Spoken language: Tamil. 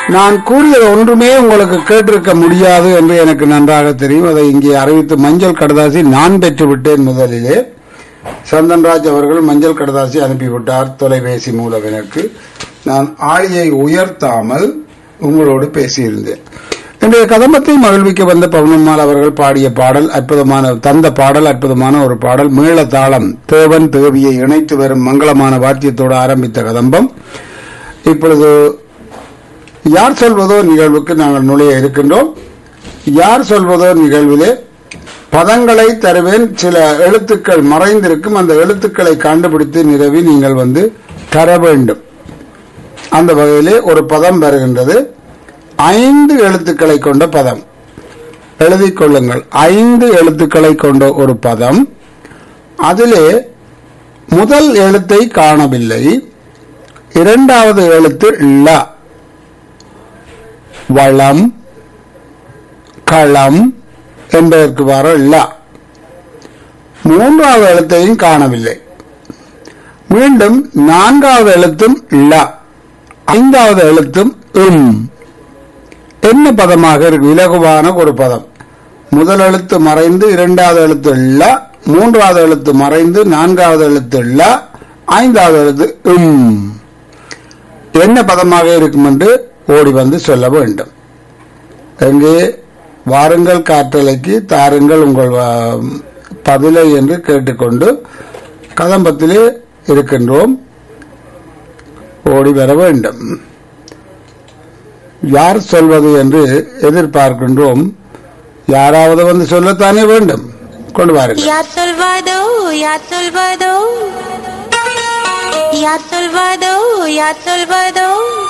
நான் கூறியது ஒன்றுமே உங்களுக்கு கேட்டிருக்க முடியாது என்று எனக்கு நன்றாக தெரியும் அதை இங்கே அறிவித்து மஞ்சள் கடதாசி நான் பெற்று விட்டேன் முதலிலே சந்தன்ராஜ் அவர்கள் மஞ்சள் கடதாசி அனுப்பிவிட்டார் தொலைபேசி மூலம் எனக்கு நான் ஆளியை உயர்த்தாமல் உங்களோடு பேசியிருந்தேன் இன்றைய கதம்பத்தை மகிழ்விக்க வந்த பவுனம்மாள் அவர்கள் பாடிய பாடல் அற்புதமான தந்த பாடல் அற்புதமான ஒரு பாடல் மீள தாளம் தேவன் தேவியை இணைத்து வரும் மங்களமான வாத்தியத்தோடு ஆரம்பித்த கதம்பம் இப்பொழுது யார் சொல்வதோ நிகழ்வுக்கு நாங்கள் நுழைய இருக்கின்றோம் யார் சொல்வதோ நிகழ்விலே பதங்களை தருவேன் சில எழுத்துக்கள் மறைந்திருக்கும் அந்த எழுத்துக்களை கண்டுபிடித்து நிறவி நீங்கள் வந்து தர வேண்டும் அந்த வகையிலே ஒரு பதம் வருகின்றது ஐந்து எழுத்துக்களை கொண்ட பதம் எழுதிக் கொள்ளுங்கள் ஐந்து எழுத்துக்களை கொண்ட ஒரு பதம் அதிலே முதல் எழுத்தை காணவில்லை இரண்டாவது எழுத்து ல வளம் களம் என்பதற்கு வர ல மூன்றாவது எழுத்தையும் காணவில்லை மீண்டும் நான்காவது எழுத்தும் ல ஐந்தாவது எழுத்தும் உம் என்ன பதமாக இருக்கு இலகுவான ஒரு பதம் முதல் எழுத்து மறைந்து இரண்டாவது எழுத்து ல மூன்றாவது எழுத்து மறைந்து நான்காவது எழுத்து ல ஐந்தாவது எழுத்து உம் என்ன பதமாக இருக்கும் என்று ஓடி வந்து சொல்ல வேண்டும் எங்கே வாருங்கள் காற்றலைக்கு தாருங்கள் உங்கள் வ- பதிலை என்று கேட்டுக்கொண்டு கதம்பத்திலே இருக்கின்றோம் ஓடி வர வேண்டும் யார் சொல்வது என்று எதிர்பார்க்கின்றோம் யாராவது வந்து சொல்லத்தானே வேண்டும் கொண்டு வாருங்கள் யார் சொல்வதோ யார் சொல்வதோ யார் சொல்வதோ யார் சொல்வதோ